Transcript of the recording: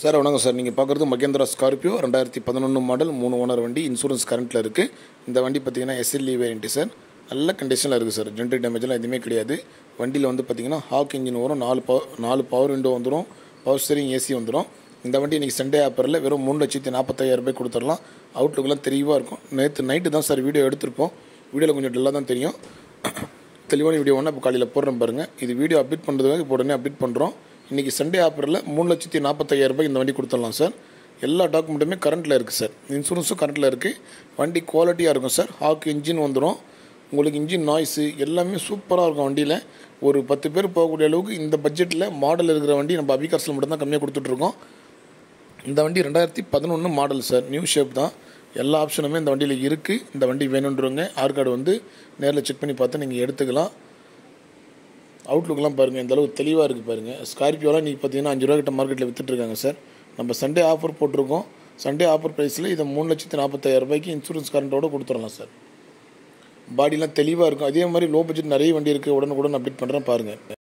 sir வணக்கம் sir நீங்கள் பார்க்குறது மகேந்திரா ஸ்கார்பியோ ரெண்டாயிரத்தி பதினொன்று மாடல் மூணு ஓனர் வண்டி இன்சூரன்ஸ் கரண்ட்டில் இருக்குது இந்த வண்டி பார்த்தீங்கன்னா எஸ்எல்இ வேரியண்ட்டு சார் நல்ல கண்டிஷனில் இருக்குது சார் ஜென்ட்ரி டேமேஜ்லாம் எதுவுமே கிடையாது வண்டியில் வந்து பார்த்தீங்கன்னா ஹாக் இன்ஜின் வரும் நாலு பவர் நாலு பவர் விண்டோ வந்துடும் பவர் ஸ்டேரிங் ஏசி வந்துடும் இந்த வண்டி இன்றைக்கி சண்டே ஆப்பரில் வெறும் மூணு லட்சத்தி நாற்பத்தாயிரம் ரூபாய் கொடுத்துடலாம் அவுட்லுக்கெலாம் தெளிவாக இருக்கும் நேற்று நைட்டு தான் சார் வீடியோ எடுத்திருப்போம் வீடியோவில் கொஞ்சம் டல்லாக தான் தெரியும் தெளிவான வீடியோ ஒன்று இப்போ காலையில் போடுறேன் பாருங்கள் இது வீடியோ அப்டேட் பண்ணுறதுக்காக இப்போ உடனே அப்டேட் பண்ணுறோம் இன்றைக்கி சண்டே ஆஃபரில் மூணு லட்சத்தி நாற்பத்தையாயிரம் ரூபாய் இந்த வண்டி கொடுத்துடலாம் சார் எல்லா டாக்குமெண்ட்டுமே கரண்ட்டில் இருக்குது சார் இன்சூரன்ஸும் கரண்ட்டில் இருக்குது வண்டி குவாலிட்டியாக இருக்கும் சார் ஹாக் இன்ஜின் வந்துடும் உங்களுக்கு இன்ஜின் நாய்ஸு எல்லாமே சூப்பராக இருக்கும் வண்டியில் ஒரு பத்து பேர் போகக்கூடிய அளவுக்கு இந்த பட்ஜெட்டில் மாடல் இருக்கிற வண்டி நம்ம அபிகார்ஸில் மட்டும்தான் கம்மியாக கொடுத்துட்ருக்கோம் இந்த வண்டி ரெண்டாயிரத்தி பதினொன்று மாடல் சார் நியூ ஷேப் தான் எல்லா ஆப்ஷனுமே இந்த வண்டியில் இருக்குது இந்த வண்டி வேணுன்றவங்க ஆர் கார்டு வந்து நேரில் செக் பண்ணி பார்த்து நீங்கள் எடுத்துக்கலாம் அவுட்லுக்லாம் பாருங்கள் இந்த அளவு தெளிவாக இருக்குது பாருங்கள் ஸ்கார்பியோலாம் நீங்கள் பார்த்தீங்கன்னா அஞ்சு ரூபா கிட்ட மார்க்கெட்டில் விற்றுட்ருக்காங்க சார் நம்ம சண்டே ஆஃபர் போட்டிருக்கோம் சண்டே ஆஃபர் ப்ரைஸில் இதை மூணு லட்சத்தி நாற்பத்தாயிரம் ரூபாய்க்கு இன்சூரன்ஸ் கரண்ட்டோட கொடுத்துடலாம் சார் பாடிலாம் தெளிவாக இருக்கும் அதே மாதிரி லோ பட்ஜெட் நிறைய வண்டி இருக்குது உடனுக்குடன் அப்டேட் பண்ணுறேன் பாருங்கள்